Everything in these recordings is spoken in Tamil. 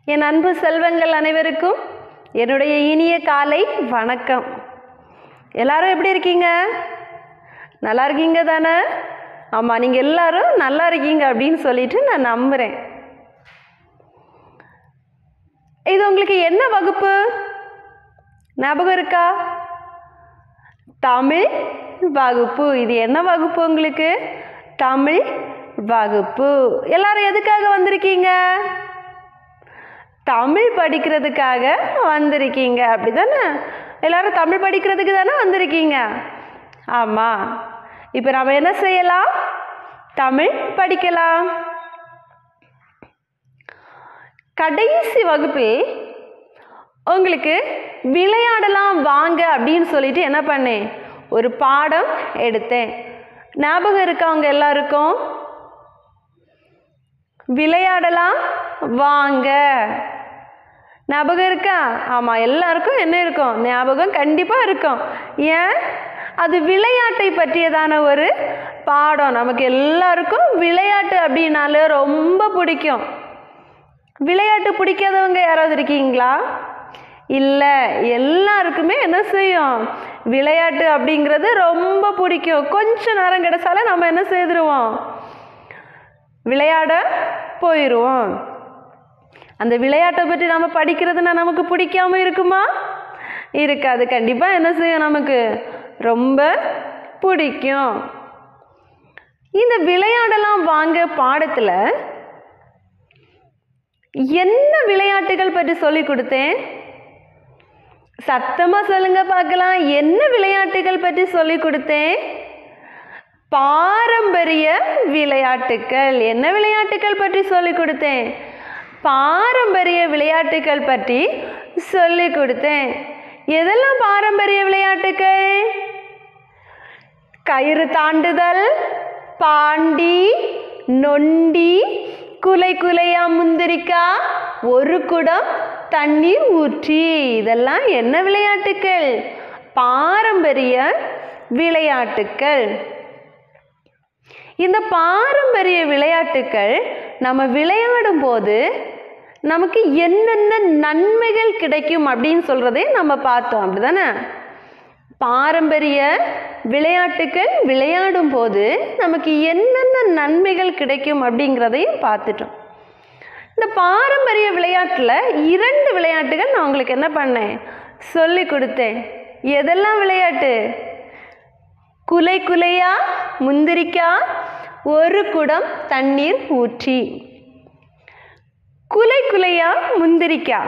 என் அன்பு செல்வங்கள் அனைவருக்கும் என்னுடைய இனிய காலை வணக்கம் எல்லாரும் எப்படி இருக்கீங்க நல்லா இருக்கீங்க தானே ஆமாம் நீங்கள் எல்லாரும் நல்லா இருக்கீங்க அப்படின்னு சொல்லிட்டு நான் நம்புகிறேன் இது உங்களுக்கு என்ன வகுப்பு ஞாபகம் இருக்கா தமிழ் வகுப்பு இது என்ன வகுப்பு உங்களுக்கு தமிழ் வகுப்பு எல்லாரும் எதுக்காக வந்திருக்கீங்க தமிழ் படிக்கிறதுக்காக வந்திருக்கீங்க அப்படி தானே எல்லாரும் தமிழ் படிக்கிறதுக்கு தானே வந்திருக்கீங்க ஆமாம் இப்போ நம்ம என்ன செய்யலாம் தமிழ் படிக்கலாம் கடைசி வகுப்பில் உங்களுக்கு விளையாடலாம் வாங்க அப்படின்னு சொல்லிட்டு என்ன பண்ணேன் ஒரு பாடம் எடுத்தேன் ஞாபகம் இருக்கா அவங்க எல்லாருக்கும் விளையாடலாம் வாங்க ஞாபகம் இருக்கா ஆமாம் எல்லாருக்கும் என்ன இருக்கும் ஞாபகம் கண்டிப்பாக இருக்கும் ஏன் அது விளையாட்டை பற்றியதான ஒரு பாடம் நமக்கு எல்லாருக்கும் விளையாட்டு அப்படின்னாலே ரொம்ப பிடிக்கும் விளையாட்டு பிடிக்காதவங்க யாராவது இருக்கீங்களா இல்லை எல்லாருக்குமே என்ன செய்யும் விளையாட்டு அப்படிங்கிறது ரொம்ப பிடிக்கும் கொஞ்ச நேரம் கிடைச்சாலே நம்ம என்ன செய்துருவோம் விளையாட போயிடுவோம் அந்த விளையாட்டை பற்றி நம்ம படிக்கிறதுனா நமக்கு பிடிக்காம இருக்குமா இருக்காது கண்டிப்பாக என்ன செய்யும் நமக்கு ரொம்ப பிடிக்கும் இந்த விளையாடலாம் வாங்க பாடத்தில் என்ன விளையாட்டுகள் பற்றி சொல்லி கொடுத்தேன் சத்தமாக சொல்லுங்க பார்க்கலாம் என்ன விளையாட்டுகள் பற்றி சொல்லி கொடுத்தேன் பாரம்பரிய விளையாட்டுக்கள் என்ன விளையாட்டுகள் பற்றி சொல்லி கொடுத்தேன் பாரம்பரிய விளையாட்டுகள் பற்றி சொல்லி கொடுத்தேன் எதெல்லாம் பாரம்பரிய விளையாட்டுகள் கயிறு தாண்டுதல் பாண்டி நொண்டி குலை குலையா முந்திரிக்கா ஒரு குடம் தண்ணீர் ஊற்றி இதெல்லாம் என்ன விளையாட்டுக்கள் பாரம்பரிய விளையாட்டுக்கள் இந்த பாரம்பரிய விளையாட்டுக்கள் நம்ம விளையாடும் போது நமக்கு என்னென்ன நன்மைகள் கிடைக்கும் அப்படின்னு சொல்கிறதே நம்ம பார்த்தோம் அப்படிதானே பாரம்பரிய விளையாட்டுகள் விளையாடும் போது நமக்கு என்னென்ன நன்மைகள் கிடைக்கும் அப்படிங்கிறதையும் பார்த்துட்டோம் இந்த பாரம்பரிய விளையாட்டில் இரண்டு விளையாட்டுகள் நான் உங்களுக்கு என்ன பண்ணேன் சொல்லி கொடுத்தேன் எதெல்லாம் விளையாட்டு குலை குலையா முந்திரிக்கா ஒரு குடம் தண்ணீர் ஊற்றி குலை குலையா முந்திரிக்கா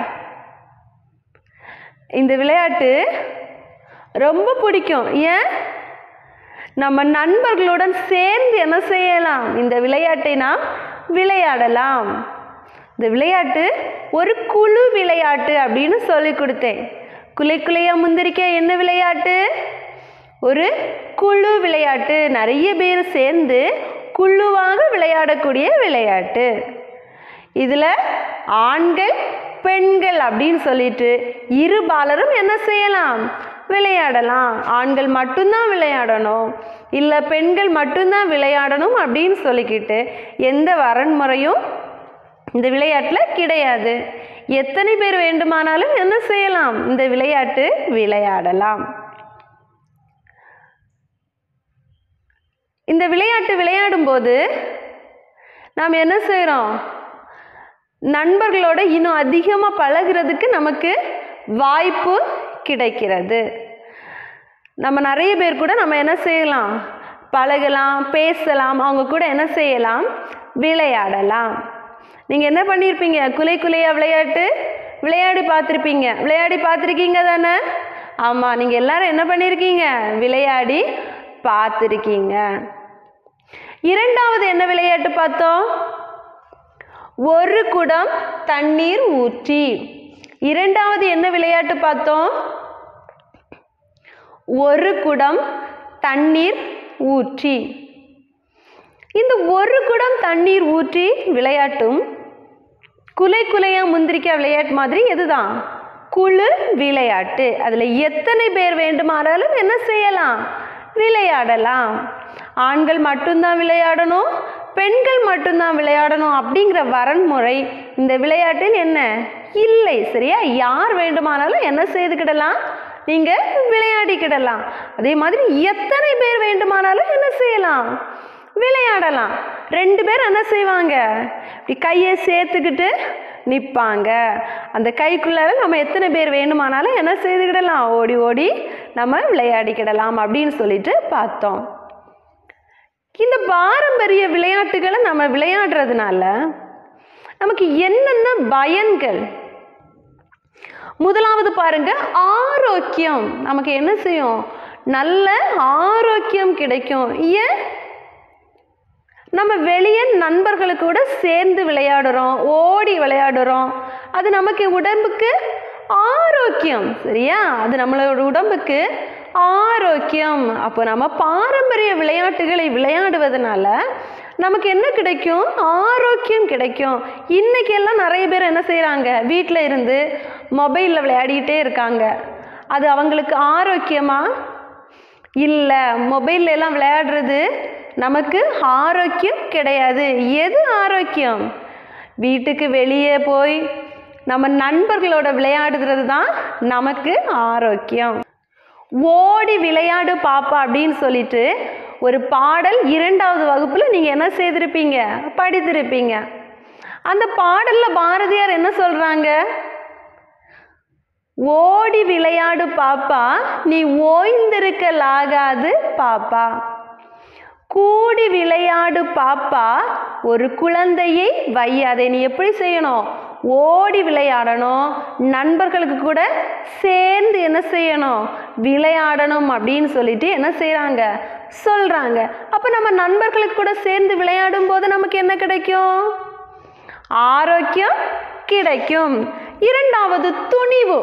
இந்த விளையாட்டு ரொம்ப பிடிக்கும் ஏன் நம்ம நண்பர்களுடன் சேர்ந்து என்ன செய்யலாம் இந்த விளையாட்டை நாம் விளையாடலாம் இந்த விளையாட்டு ஒரு குழு விளையாட்டு அப்படின்னு சொல்லி கொடுத்தேன் குலை குலையா முந்திரிக்கா என்ன விளையாட்டு ஒரு குழு விளையாட்டு நிறைய பேர் சேர்ந்து குழுவாக விளையாடக்கூடிய விளையாட்டு இதில் ஆண்கள் பெண்கள் அப்படின்னு சொல்லிட்டு இரு பாலரும் என்ன செய்யலாம் விளையாடலாம் ஆண்கள் மட்டும்தான் விளையாடணும் இல்லை பெண்கள் மட்டும்தான் விளையாடணும் அப்படின்னு சொல்லிக்கிட்டு எந்த வரன்முறையும் இந்த விளையாட்டில் கிடையாது எத்தனை பேர் வேண்டுமானாலும் என்ன செய்யலாம் இந்த விளையாட்டு விளையாடலாம் இந்த விளையாட்டு விளையாடும்போது நாம் என்ன செய்கிறோம் நண்பர்களோட இன்னும் அதிகமாக பழகிறதுக்கு நமக்கு வாய்ப்பு கிடைக்கிறது நம்ம நிறைய பேர் கூட நம்ம என்ன செய்யலாம் பழகலாம் பேசலாம் அவங்க கூட என்ன செய்யலாம் விளையாடலாம் நீங்கள் என்ன பண்ணியிருப்பீங்க குலை குலையா விளையாட்டு விளையாடி பார்த்துருப்பீங்க விளையாடி பார்த்துருக்கீங்க தானே ஆமாம் நீங்கள் எல்லாரும் என்ன பண்ணியிருக்கீங்க விளையாடி பார்த்துருக்கீங்க இரண்டாவது என்ன விளையாட்டு பார்த்தோம் ஒரு குடம் தண்ணீர் ஊற்றி இரண்டாவது என்ன விளையாட்டு பார்த்தோம் ஒரு குடம் தண்ணீர் ஊற்றி இந்த ஒரு குடம் தண்ணீர் ஊற்றி விளையாட்டும் குலை குலையா முந்திரிக்கா விளையாட்டு மாதிரி எதுதான் குழு விளையாட்டு அதில் எத்தனை பேர் வேண்டுமானாலும் என்ன செய்யலாம் விளையாடலாம் ஆண்கள் மட்டும்தான் விளையாடணும் பெண்கள் மட்டும்தான் விளையாடணும் அப்படிங்கிற வரன்முறை இந்த விளையாட்டில் என்ன இல்லை சரியா யார் வேண்டுமானாலும் என்ன செய்துக்கிடலாம் நீங்கள் விளையாடிக்கிடலாம் அதே மாதிரி எத்தனை பேர் வேண்டுமானாலும் என்ன செய்யலாம் விளையாடலாம் ரெண்டு பேர் என்ன செய்வாங்க இப்படி கையை சேர்த்துக்கிட்டு நிற்பாங்க அந்த கைக்குள்ளார நம்ம எத்தனை பேர் வேணுமானாலும் என்ன செய்துக்கிடலாம் ஓடி ஓடி நம்ம விளையாடிக்கிடலாம் அப்படின்னு சொல்லிட்டு பார்த்தோம் இந்த பாரம்பரிய விளையாட்டுகளை நம்ம விளையாடுறதுனால நமக்கு என்னென்ன பயன்கள் முதலாவது பாருங்க ஆரோக்கியம் நமக்கு என்ன செய்யும் நல்ல ஆரோக்கியம் கிடைக்கும் ஏன் நம்ம வெளியே நண்பர்களுக்கு கூட சேர்ந்து விளையாடுறோம் ஓடி விளையாடுறோம் அது நமக்கு உடம்புக்கு ஆரோக்கியம் சரியா அது நம்மளோட உடம்புக்கு ஆரோக்கியம் அப்போ நம்ம பாரம்பரிய விளையாட்டுகளை விளையாடுவதனால நமக்கு என்ன கிடைக்கும் ஆரோக்கியம் கிடைக்கும் இன்னைக்கு எல்லாம் நிறைய பேர் என்ன செய்கிறாங்க வீட்டில் இருந்து மொபைலில் விளையாடிக்கிட்டே இருக்காங்க அது அவங்களுக்கு ஆரோக்கியமா இல்லை மொபைல்ல எல்லாம் விளையாடுறது நமக்கு ஆரோக்கியம் கிடையாது எது ஆரோக்கியம் வீட்டுக்கு வெளியே போய் நம்ம நண்பர்களோட விளையாடுறது தான் நமக்கு ஆரோக்கியம் ஓடி விளையாடு பாப்பா அப்படின்னு சொல்லிட்டு ஒரு பாடல் இரண்டாவது வகுப்பில் நீங்கள் என்ன செய்திருப்பீங்க படித்திருப்பீங்க அந்த பாடலில் பாரதியார் என்ன சொல்கிறாங்க ஓடி விளையாடு பாப்பா நீ ஓய்ந்திருக்கலாகாது பாப்பா கூடி விளையாடு பாப்பா ஒரு குழந்தையை வையாதே நீ எப்படி செய்யணும் ஓடி விளையாடணும் நண்பர்களுக்கு கூட சேர்ந்து என்ன செய்யணும் விளையாடணும் அப்படின்னு சொல்லிட்டு என்ன செய்கிறாங்க சொல்கிறாங்க அப்போ நம்ம நண்பர்களுக்கு கூட சேர்ந்து விளையாடும் போது நமக்கு என்ன கிடைக்கும் ஆரோக்கியம் கிடைக்கும் இரண்டாவது துணிவு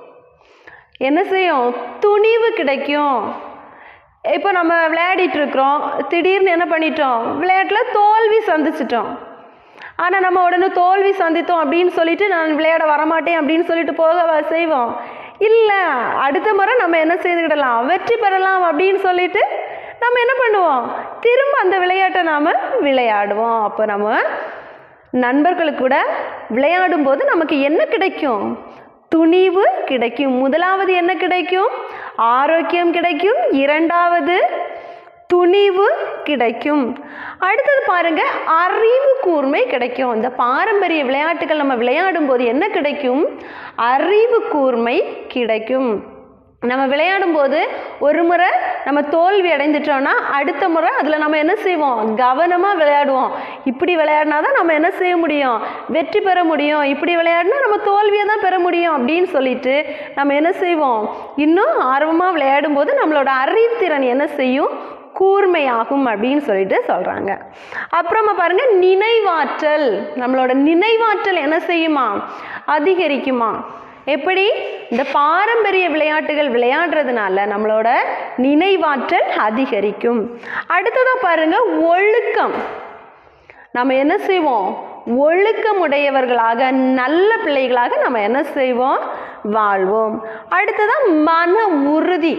என்ன செய்யும் துணிவு கிடைக்கும் இப்போ நம்ம விளையாடிட்டு இருக்கிறோம் திடீர்னு என்ன பண்ணிட்டோம் விளையாட்டில் தோல்வி சந்திச்சிட்டோம் ஆனால் நம்ம உடனே தோல்வி சந்தித்தோம் அப்படின்னு சொல்லிட்டு நான் விளையாட வரமாட்டேன் அப்படின்னு சொல்லிட்டு போக வ- செய்வோம் இல்லை அடுத்த முறை நம்ம என்ன செய்துக்கிடலாம் வெற்றி பெறலாம் அப்படின்னு சொல்லிட்டு நம்ம என்ன பண்ணுவோம் திரும்ப அந்த விளையாட்டை நாம் விளையாடுவோம் அப்போ நம்ம நண்பர்களுக்கு கூட விளையாடும் போது நமக்கு என்ன கிடைக்கும் துணிவு கிடைக்கும் முதலாவது என்ன கிடைக்கும் ஆரோக்கியம் கிடைக்கும் இரண்டாவது துணிவு கிடைக்கும் அடுத்தது பாருங்க அறிவு கூர்மை கிடைக்கும் இந்த பாரம்பரிய விளையாட்டுகள் நம்ம விளையாடும் போது என்ன கிடைக்கும் அறிவு கூர்மை கிடைக்கும் நம்ம விளையாடும் போது ஒரு முறை நம்ம தோல்வி அடைந்துட்டோம்னா அடுத்த முறை அதில் நம்ம என்ன செய்வோம் கவனமாக விளையாடுவோம் இப்படி விளையாடினா தான் நம்ம என்ன செய்ய முடியும் வெற்றி பெற முடியும் இப்படி விளையாடினா நம்ம தோல்வியை தான் பெற முடியும் அப்படின்னு சொல்லிட்டு நம்ம என்ன செய்வோம் இன்னும் ஆர்வமாக விளையாடும் போது நம்மளோட அறிவுத்திறன் என்ன செய்யும் கூர்மையாகும் அப்படின்னு சொல்லிட்டு சொல்கிறாங்க அப்புறமா பாருங்க நினைவாற்றல் நம்மளோட நினைவாற்றல் என்ன செய்யுமா அதிகரிக்குமா எப்படி இந்த பாரம்பரிய விளையாட்டுகள் விளையாடுறதுனால நம்மளோட நினைவாற்றல் அதிகரிக்கும் அடுத்ததாக பாருங்க ஒழுக்கம் நம்ம என்ன செய்வோம் ஒழுக்கமுடையவர்களாக நல்ல பிள்ளைகளாக நம்ம என்ன செய்வோம் வாழ்வோம் அடுத்ததாக மன உறுதி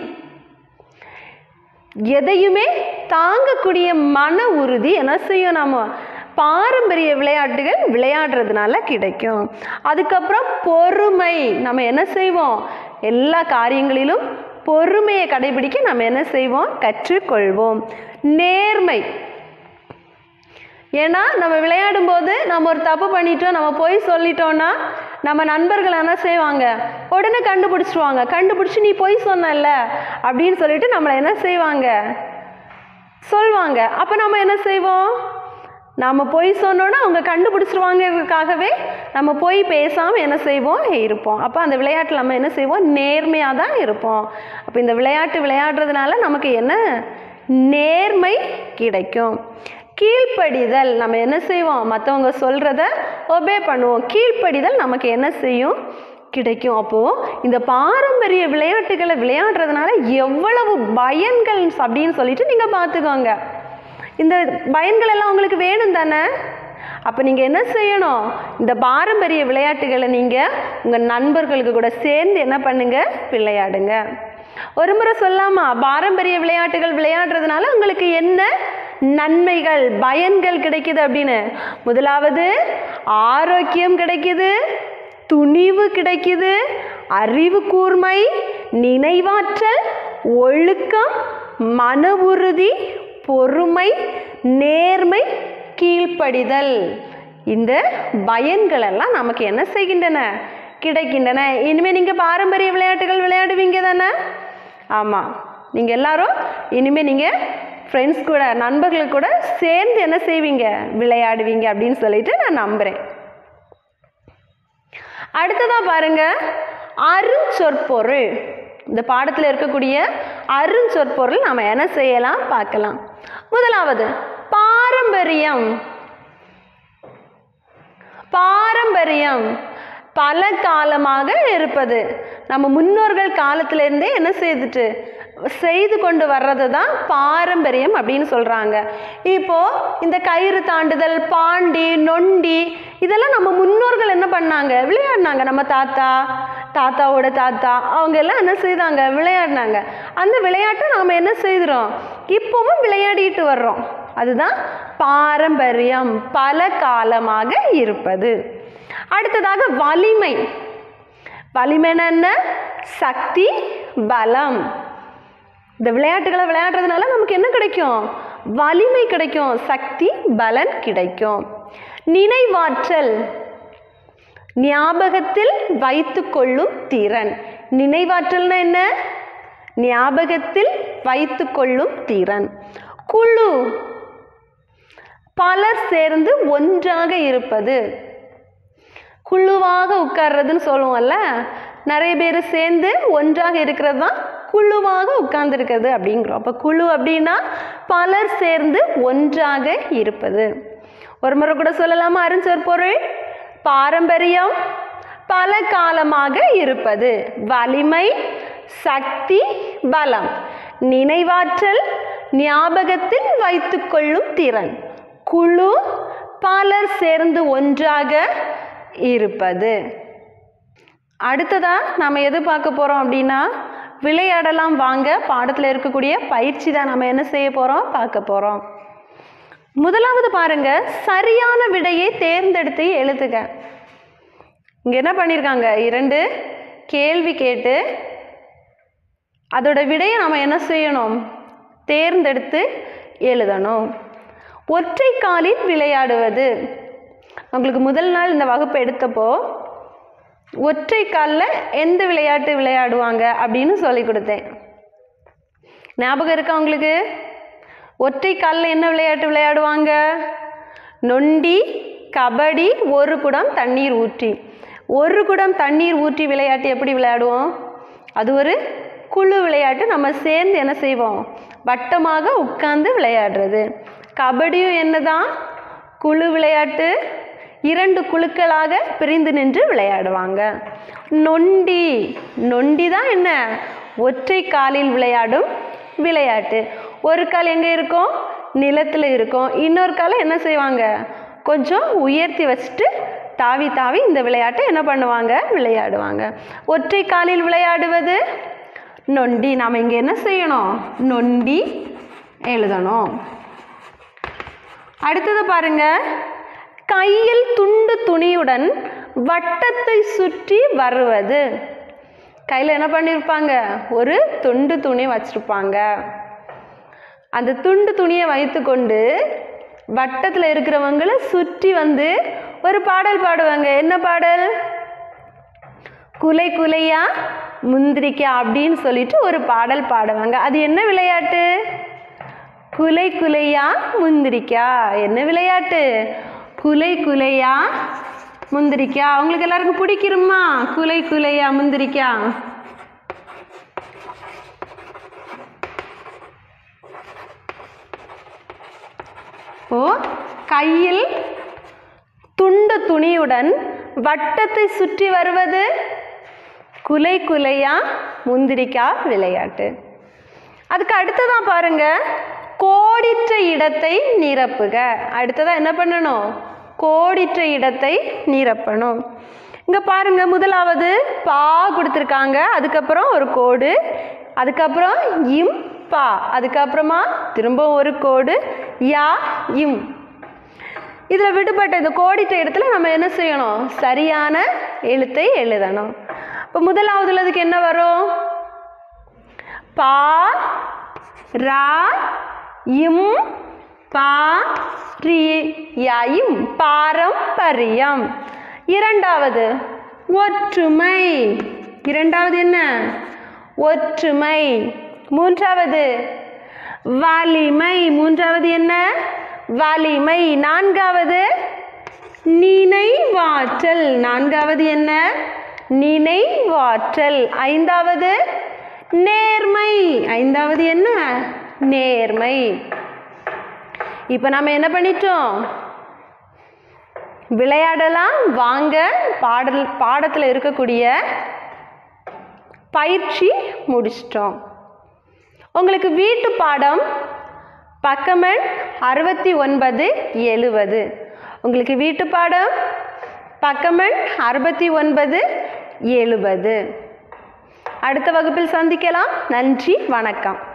எதையுமே தாங்கக்கூடிய மன உறுதி என்ன செய்யும் நம்ம பாரம்பரிய விளையாட்டுகள் விளையாடுறதுனால கிடைக்கும் அதுக்கப்புறம் பொறுமை நம்ம என்ன செய்வோம் எல்லா காரியங்களிலும் பொறுமையை கடைபிடிக்க நம்ம என்ன செய்வோம் கற்றுக்கொள்வோம் நேர்மை ஏன்னா நம்ம விளையாடும் போது நம்ம ஒரு தப்பு பண்ணிட்டோம் நம்ம போய் சொல்லிட்டோம்னா நம்ம நண்பர்கள் என்ன செய்வாங்க உடனே கண்டுபிடிச்சிருவாங்க கண்டுபிடிச்சி நீ போய் சொன்னல அப்படின்னு சொல்லிட்டு நம்மளை என்ன செய்வாங்க சொல்வாங்க அப்போ நம்ம என்ன செய்வோம் நம்ம பொய் சொன்னோன்னா அவங்க கண்டுபிடிச்சிருவாங்கிறதுக்காகவே நம்ம பொய் பேசாமல் என்ன செய்வோம் இருப்போம் அப்போ அந்த விளையாட்டில் நம்ம என்ன செய்வோம் நேர்மையாக தான் இருப்போம் அப்போ இந்த விளையாட்டு விளையாடுறதுனால நமக்கு என்ன நேர்மை கிடைக்கும் கீழ்ப்படிதல் நம்ம என்ன செய்வோம் மற்றவங்க சொல்கிறத ஒபே பண்ணுவோம் கீழ்ப்படிதல் நமக்கு என்ன செய்யும் கிடைக்கும் அப்போது இந்த பாரம்பரிய விளையாட்டுகளை விளையாடுறதுனால எவ்வளவு பயன்கள் அப்படின்னு சொல்லிட்டு நீங்கள் பார்த்துக்கோங்க இந்த பயன்கள் எல்லாம் உங்களுக்கு வேணும் தானே அப்போ நீங்கள் என்ன செய்யணும் இந்த பாரம்பரிய விளையாட்டுகளை நீங்கள் உங்கள் நண்பர்களுக்கு கூட சேர்ந்து என்ன பண்ணுங்க விளையாடுங்க ஒரு முறை சொல்லாமா பாரம்பரிய விளையாட்டுகள் விளையாடுறதுனால உங்களுக்கு என்ன நன்மைகள் பயன்கள் கிடைக்குது அப்படின்னு முதலாவது ஆரோக்கியம் கிடைக்குது துணிவு கிடைக்குது அறிவு கூர்மை நினைவாற்றல் ஒழுக்கம் மன உறுதி பொறுமை நேர்மை கீழ்ப்படிதல் இந்த பயன்கள் எல்லாம் நமக்கு என்ன செய்கின்றன கிடைக்கின்றன இனிமேல் நீங்கள் பாரம்பரிய விளையாட்டுகள் விளையாடுவீங்க தானே ஆமாம் நீங்கள் எல்லாரும் இனிமேல் நீங்கள் ஃப்ரெண்ட்ஸ் கூட நண்பர்கள் கூட சேர்ந்து என்ன செய்வீங்க விளையாடுவீங்க அப்படின்னு சொல்லிட்டு நான் நம்புகிறேன் அடுத்ததா பாருங்க அருஞ்சொற்பொருள் இந்த பாடத்தில் இருக்கக்கூடிய அருஞ்சொற்பொருள் நாம என்ன செய்யலாம் பார்க்கலாம் முதலாவது பாரம்பரியம் பாரம்பரியம் பல காலமாக இருப்பது நம்ம முன்னோர்கள் காலத்திலேருந்தே என்ன செய்துட்டு செய்து கொண்டு வர்றது தான் பாரம்பரியம் அப்படின்னு சொல்கிறாங்க இப்போ இந்த கயிறு தாண்டுதல் பாண்டி நொண்டி இதெல்லாம் நம்ம முன்னோர்கள் என்ன பண்ணாங்க விளையாடினாங்க நம்ம தாத்தா தாத்தாவோட தாத்தா அவங்க எல்லாம் என்ன செய்தாங்க விளையாடினாங்க அந்த விளையாட்டை நாம் என்ன செய்கிறோம் இப்போவும் விளையாடிட்டு வர்றோம் அதுதான் பாரம்பரியம் பல காலமாக இருப்பது அடுத்ததாக வலிமை வலிமைன்னா என்ன சக்தி பலம் இந்த விளையாட்டுகளை விளையாடுறதுனால நமக்கு என்ன கிடைக்கும் வலிமை கிடைக்கும் சக்தி பலன் கிடைக்கும் நினைவாற்றல் ஞாபகத்தில் வைத்துக்கொள்ளும் திறன் நினைவாற்றல்னா என்ன ஞாபகத்தில் வைத்துக்கொள்ளும் திறன் குழு பலர் சேர்ந்து ஒன்றாக இருப்பது குழுவாக உட்கார்றதுன்னு சொல்லுவோம்ல நிறைய பேர் சேர்ந்து ஒன்றாக இருக்கிறது தான் குழுவாக உட்கார்ந்துருக்கிறது அப்படிங்கிறோம் அப்போ குழு அப்படின்னா பலர் சேர்ந்து ஒன்றாக இருப்பது ஒரு முறை கூட சொல்லலாமா அறிஞ்சொரு பொருள் பாரம்பரியம் பல காலமாக இருப்பது வலிமை சக்தி பலம் நினைவாற்றல் ஞாபகத்தில் வைத்துக்கொள்ளும் திறன் குழு பலர் சேர்ந்து ஒன்றாக இருப்பது அடுத்ததா நம்ம எது பார்க்க போகிறோம் அப்படின்னா விளையாடலாம் வாங்க பாடத்தில் இருக்கக்கூடிய பயிற்சி தான் நம்ம என்ன செய்ய போகிறோம் பார்க்க போகிறோம் முதலாவது பாருங்க சரியான விடையை தேர்ந்தெடுத்து எழுதுக இங்க என்ன பண்ணியிருக்காங்க இரண்டு கேள்வி கேட்டு அதோட விடையை நாம் என்ன செய்யணும் தேர்ந்தெடுத்து எழுதணும் ஒற்றை காலில் விளையாடுவது உங்களுக்கு முதல் நாள் இந்த வகுப்பு எடுத்தப்போ ஒற்றை காலில் எந்த விளையாட்டு விளையாடுவாங்க அப்படின்னு சொல்லி கொடுத்தேன் ஞாபகம் இருக்கா உங்களுக்கு ஒற்றை காலில் என்ன விளையாட்டு விளையாடுவாங்க நொண்டி கபடி ஒரு குடம் தண்ணீர் ஊற்றி ஒரு குடம் தண்ணீர் ஊற்றி விளையாட்டு எப்படி விளையாடுவோம் அது ஒரு குழு விளையாட்டு நம்ம சேர்ந்து என்ன செய்வோம் வட்டமாக உட்கார்ந்து விளையாடுறது கபடியும் என்னதான் குழு விளையாட்டு இரண்டு குழுக்களாக பிரிந்து நின்று விளையாடுவாங்க நொண்டி நொண்டி தான் என்ன ஒற்றை காலில் விளையாடும் விளையாட்டு ஒரு கால் எங்கே இருக்கும் நிலத்தில் இருக்கும் இன்னொரு காலை என்ன செய்வாங்க கொஞ்சம் உயர்த்தி வச்சுட்டு தாவி தாவி இந்த விளையாட்டை என்ன பண்ணுவாங்க விளையாடுவாங்க ஒற்றை காலில் விளையாடுவது நொண்டி நாம் இங்கே என்ன செய்யணும் நொண்டி எழுதணும் அடுத்தது பாருங்க கையில் துண்டு துணியுடன் வட்டத்தை சுற்றி வருவது கையில் என்ன பண்ணியிருப்பாங்க ஒரு துண்டு துணி வச்சிருப்பாங்க அந்த துண்டு துணியை வைத்துக்கொண்டு வட்டத்தில் இருக்கிறவங்கள சுற்றி வந்து ஒரு பாடல் பாடுவாங்க என்ன பாடல் குலை குலையா முந்திரிக்கா அப்படின்னு சொல்லிட்டு ஒரு பாடல் பாடுவாங்க அது என்ன விளையாட்டு குலை குலையா முந்திரிக்கா என்ன விளையாட்டு குலை குலையா முந்திரிக்கா அவங்களுக்கு எல்லாருக்கும் பிடிக்கிறோமா குலை குலையா முந்திரிக்கா ஓ கையில் துண்டு துணியுடன் வட்டத்தை சுற்றி வருவது குலை குலையா முந்திரிக்கா விளையாட்டு அதுக்கு அடுத்ததா பாருங்க கோடிட்ட இடத்தை நிரப்புக அடுத்ததா என்ன பண்ணணும் கோடிட்ட இடத்தை நிரப்பணும் இங்க பாருங்க முதலாவது பா கொடுத்துருக்காங்க அதுக்கப்புறம் ஒரு கோடு அதுக்கப்புறம் இம் பா அதுக்கப்புறமா திரும்ப ஒரு கோடு யா இம் இதில் விடுபட்ட இந்த கோடிட்ட இடத்துல நம்ம என்ன செய்யணும் சரியான எழுத்தை எழுதணும் இப்போ முதலாவதுல அதுக்கு என்ன வரும் பா ரா இம் பா ரி யயும் பாரம்பரியம் இரண்டாவது ஒற்றுமை இரண்டாவது என்ன ஒற்றுமை மூன்றாவது வலிமை மூன்றாவது என்ன வலிமை நான்காவது நினைவாற்றல் நான்காவது என்ன நினைவாற்றல் ஐந்தாவது நேர்மை ஐந்தாவது என்ன நேர்மை இப்போ நம்ம என்ன பண்ணிட்டோம் விளையாடலாம் வாங்க பாடல் பாடத்தில் இருக்கக்கூடிய பயிற்சி முடிச்சிட்டோம் உங்களுக்கு வீட்டு பாடம் பக்கமெண் அறுபத்தி ஒன்பது எழுவது உங்களுக்கு வீட்டு பாடம் பக்கமெண் அறுபத்தி ஒன்பது எழுபது அடுத்த வகுப்பில் சந்திக்கலாம் நன்றி வணக்கம்